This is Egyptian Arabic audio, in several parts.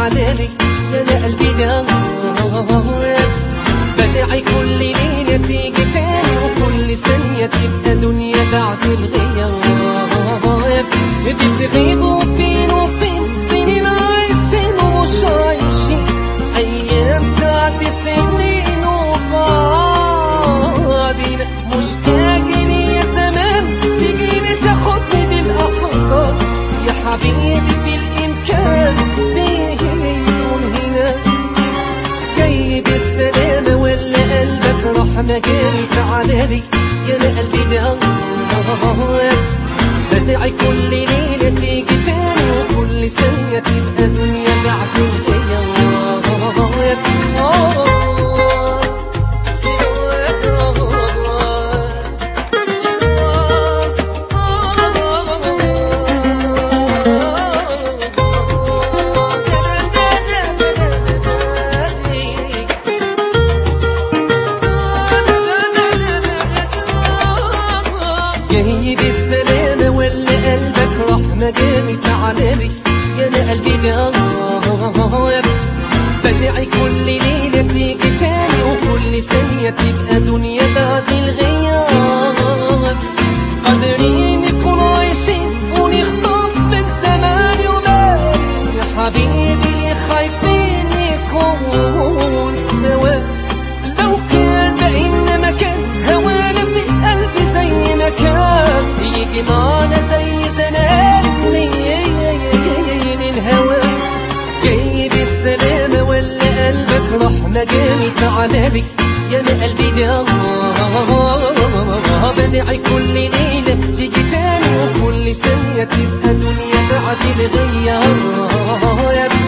تعالى لي يا انا قلبي دار بدعي كل ليلة تيجي تاني وكل ثانية تبقى دنيا بعد الغياب بتغيبوا فين وفين سنين عايشين ومش عايشين أيام تعدي سنين وبعدين مشتاقين يا زمان تجيني تاخدني بالأحضان يا حبيبي في الإمكان تكون هنا جاي بالسلامة ولا قلبك راح مجاري تعالى لي يا انا قلبي دار بدعي كل ليلة تيجي تاني وكل ثانية تبقى دنيا بعد الغياب جاي بالسلامة ولا قلبك راح مجاني تعالى لي يا انا قلبي دار بدعي كل ليلة تيجي تاني وكل ثانية تبقى دنيا بعد الغياب قادرين نكون عايشين ونخطب من زمان يومين يا حبيبي خايفين نكون سوا لو كان بقينا مكان هوانا في قلبي زي ما كان يجي معانا زي زمان لين الهوى جاي بالسلامة ولا قلبك راح مجاني تعالى لي يا انا قلبي دار بدعي كل ليلة تيجي تاني وكل ثانية تبقى دنيا بعد الغياب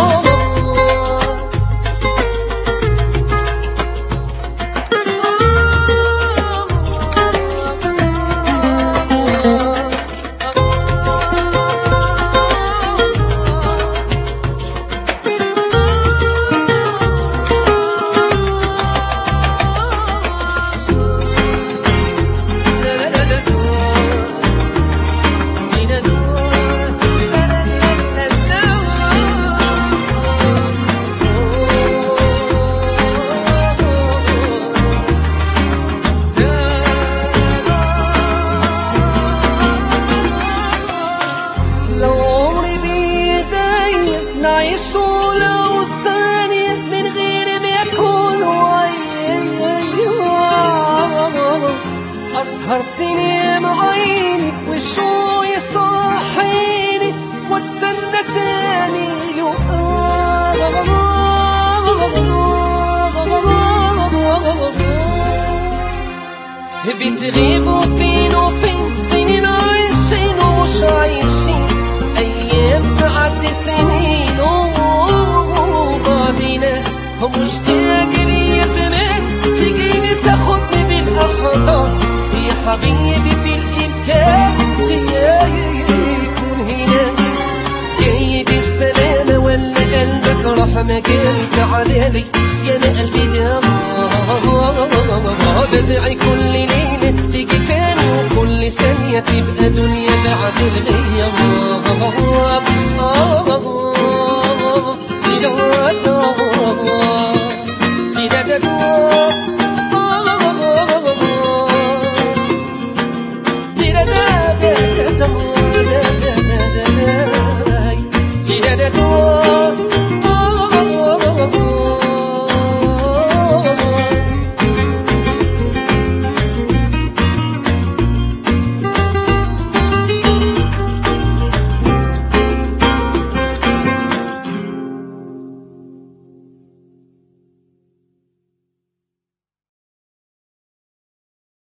لو عمري بيدي نعيش ولو ثانية من غير ما يكون أسهر تنام عيني وشو يصحيني واستنى تاني بتغيبوا فين وفين سنين عايشين ومش عايشين أيام تعدي سنين وبعدين مشتاق لي يا زمان تجيني تاخدني بالأحضان يا حبيبي في الإمكان تكون هنا جاي بالسلامة ولا قلبك راح مجالي تعالى لي يا انا قلبي دار بدعي كل ليلة تيجي تاني وكل ثانية تبقى دنيا بعد الغياب